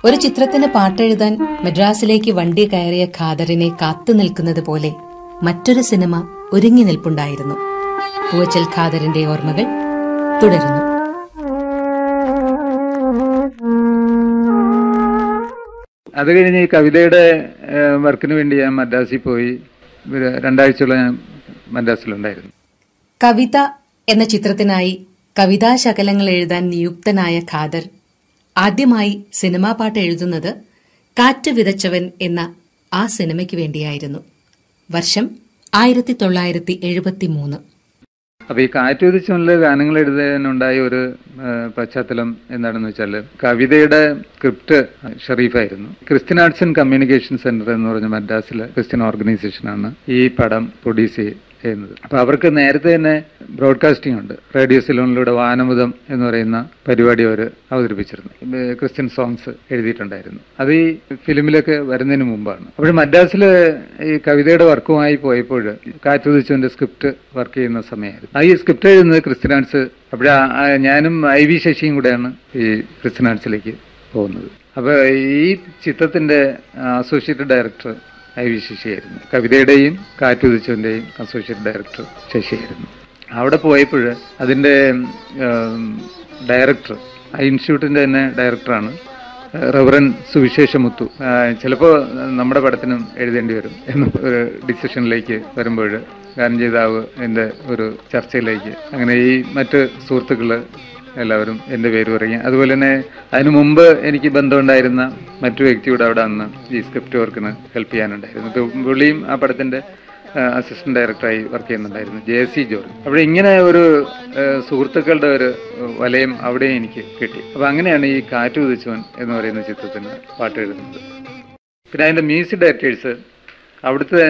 ഒരു ചിത്രത്തിന് പാട്ടെഴുതാൻ മദ്രാസിലേക്ക് വണ്ടി കയറിയ ഖാദറിനെ കാത്തു നിൽക്കുന്നത് പോലെ മറ്റൊരു സിനിമ ഒരുങ്ങി നിൽപ്പുണ്ടായിരുന്നു പൂവച്ചൽ ഖാദറിന്റെ ഓർമ്മകൾ തുടരുന്നു അത് കഴിഞ്ഞ് ഈ കവിതയുടെ ഏഹ്, വർക്കിന് വേണ്ടി ഞാൻ മദ്രാസിൽ പോയി ഒരു രണ്ടാഴ്ചയോളം ഞാൻ മദ്രാസിലുണ്ടായിരുന്നു കവിത എന്ന ചിത്രത്തിനായി കവിതാശകലങ്ങൾ എഴുതാൻ നിയുക്തനായ ഖാദർ ആദ്യമായി സിനിമാ പാട്ട് എഴുതുന്നത് കാറ്റ് വിതച്ചവൻ എന്ന ആ സിനിമയ്ക്ക് വേണ്ടിയായിരുന്നു വർഷം ആയിരത്തി തൊള്ളായിരത്തി എഴുപത്തി മൂന്ന് അപ്പൊ ഈ കാറ്റുതിച്ചുള്ള ഗാനങ്ങൾ എഴുതാനുണ്ടായ ഒരു ഏഹ്, പശ്ചാത്തലം എന്താണെന്ന് വെച്ചാൽ കവിതയുടെ സ്ക്രിപ്റ്റ് ഷെറീഫായിരുന്നു Christian arts and communication centre എന്ന് പറഞ്ഞ മദ്രാസിലെ ക്രിസ്ത്യൻ ഓർഗനൈസേഷനാണ് ഈ പടം പ്രൊഡ്യൂസ് ചെയ്യുന്നത് അപ്പൊ അവർക്ക് നേരത്തെ തന്നെ ബ്രോഡ്കാസ്റ്റിംഗ് ഉണ്ട് റേഡിയോ സിലോണിലൂടെ വാനമുദം എന്ന് പറയുന്ന പരിപാടി അവർ അവതരിപ്പിച്ചിരുന്നു ഏഹ്, ക്രിസ്ത്യൻ സോങ്സ് എഴുതിയിട്ടുണ്ടായിരുന്നു അത് ഈ ഫിലിമിലൊക്കെ വരുന്നതിന് മുമ്പാണ് അപ്പോൾ മദ്രാസിൽ ഈ കവിതയുടെ വർക്കുമായി പോയപ്പോൾ കാറ്റുതിച്ചുവിന്റെ സ്ക്രിപ്റ്റ് വർക്ക് ചെയ്യുന്ന സമയമായിരുന്നു ആ ഈ സ്ക്രിപ്റ്റ് എഴുതുന്നത് ക്രിസ്ത്യൻ ആർട്സ് അപ്പോൾ ഞാനും ഐ വി ശശിയും കൂടെയാണ് ഈ ക്രിസ്ത്യൻ ആർട്സിലേക്ക് പോകുന്നത് അപ്പോൾ ഈ ചിത്രത്തിന്റെ അസോസിയേറ്റ് ഡയറക്ടർ ഐ വി ശശിയായിരുന്നു കവിതയുടെയും കാറ്റുതിച്ചുവിന്റെയും അസോസിയേറ്റ് ഡയറക്ടർ ശശിയായിരുന്നു അവിടെ പോയപ്പോൾ അതിന്റെ ഡയറക്ടർ ആ ഇൻസ്റ്റിറ്റ്യൂട്ടിന്റെ തന്നെ ഡയറക്ടറാണ് റവറൻ സുവിശേഷമുത്തു ചിലപ്പോൾ നമ്മുടെ പടത്തിനും എഴുതേണ്ടി വരും എന്ന ഒരു ഡിസിഷനിലേക്ക് വരുമ്പോൾ ഗാനം ചെയ്താവ് എൻ്റെ ഒരു ചർച്ചയിലേക്ക് അങ്ങനെ ഈ മറ്റ് സുഹൃത്തുക്കള് എല്ലാവരും എൻ്റെ പേര് പറയും അതുപോലെ തന്നെ അതിനു മുമ്പ് എനിക്ക് ബന്ധമുണ്ടായിരുന്ന മറ്റു വ്യക്തിയോട് അവിടെ അന്ന് ഈ സ്ക്രിപ്റ്റ് വർക്കിന് ഹെൽപ്പ് ചെയ്യാനുണ്ടായിരുന്നു ഇപ്പൊ പുള്ളിയും ആ പടത്തിന്റെ അസിസ്റ്റന്റ് ഡയറക്ടറായി വർക്ക് ചെയ്യുന്നുണ്ടായിരുന്നു ജെ സി ജോർജ് അവിടെ ഇങ്ങനെ ഒരു ഏഹ്, സുഹൃത്തുക്കളുടെ ഒരു വലയം അവിടെ എനിക്ക് കിട്ടി അപ്പൊ അങ്ങനെയാണ് ഈ കാറ്റ് ഉദിച്ചവൻ എന്ന് പറയുന്ന ചിത്രത്തിന് പാട്ട് എഴുതുന്നത് പിന്നെ അതിന്റെ മ്യൂസിക് ഡയറക്ടേഴ്സ് അവിടുത്തെ